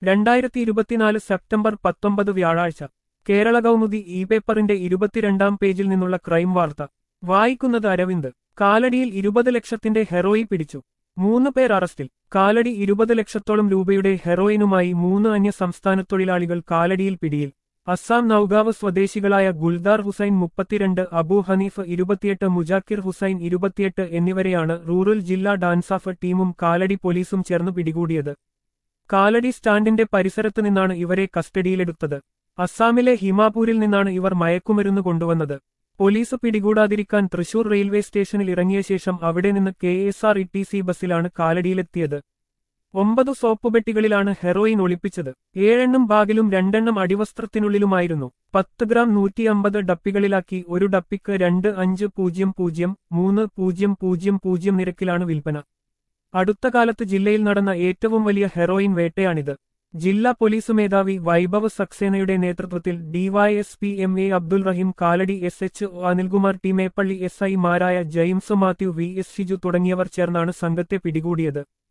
രണ്ടായിരത്തി ഇരുപത്തിനാല് സെപ്റ്റംബർ പത്തൊമ്പത് വ്യാഴാഴ്ച കേരള കൗമുദി ഇ പേപ്പറിന്റെ ഇരുപത്തിരണ്ടാം പേജിൽ നിന്നുള്ള ക്രൈം വാർത്ത വായിക്കുന്നത് അരവിന്ദ് കാലടിയിൽ ഇരുപത് ലക്ഷത്തിന്റെ ഹെറോയി പിടിച്ചു മൂന്ന് പേർ അറസ്റ്റിൽ കാലടി ഇരുപത് ലക്ഷത്തോളം രൂപയുടെ ഹെറോയിനുമായി മൂന്ന് അന്യ സംസ്ഥാന തൊഴിലാളികൾ കാലടിയിൽ പിടിയിൽ അസ്സാം നൌഗാവ് സ്വദേശികളായ ഗുൽദാർ ഹുസൈൻ മുപ്പത്തിരണ്ട് അബു ഹനീഫ് ഇരുപത്തിയെട്ട് മുജാക്കിർ ഹുസൈൻ ഇരുപത്തിയെട്ട് എന്നിവരെയാണ് റൂറൽ ജില്ലാ ഡാൻസാഫ് ടീമും കാലടി പോലീസും ചേർന്ന് പിടികൂടിയത് കാലടി സ്റ്റാൻഡിന്റെ പരിസരത്ത് നിന്നാണ് ഇവരെ കസ്റ്റഡിയിലെടുത്തത് അസ്സാമിലെ ഹിമാപൂരിൽ നിന്നാണ് ഇവർ മയക്കുമരുന്ന് കൊണ്ടുവന്നത് പോലീസ് പിടികൂടാതിരിക്കാൻ തൃശൂർ റെയിൽവേ സ്റ്റേഷനിൽ ഇറങ്ങിയ ശേഷം അവിടെ നിന്ന് K S R E T C ബസ്സിലാണ് കാലടിയിലെത്തിയത് ഒമ്പത് സോപ്പ് പെട്ടികളിലാണ് ഹെറോയിൻ ഒളിപ്പിച്ചത് ഏഴെണ്ണം ബാഗിലും രണ്ടെണ്ണം അടിവസ്ത്രത്തിനുള്ളിലുമായിരുന്നു പത്ത് ഗ്രാം നൂറ്റി അമ്പത് ഡപ്പികളിലാക്കി ഒരു ഡപ്പിക്ക് രണ്ട് അഞ്ച് പൂജ്യം പൂജ്യം മൂന്ന് പൂജ്യം പൂജ്യം പൂജ്യം നിരക്കിലാണ് വിൽപ്പന അടുത്ത കാലത്ത് ജില്ലയിൽ നടന്ന ഏറ്റവും വലിയ ഹെറോയിൻ വേട്ടയാണിത് ജില്ലാ പോലീസ് മേധാവി വൈഭവ് സക്സേനയുടെ നേതൃത്വത്തിൽ DYSP M A Abdul Raheem Kalady S H O Anilkumar T Meppally S ഐമാരായ James Mathew V S Shiju തുടങ്ങിയവർ ചേർന്നാണ് സംഘത്തെ പിടികൂടിയത്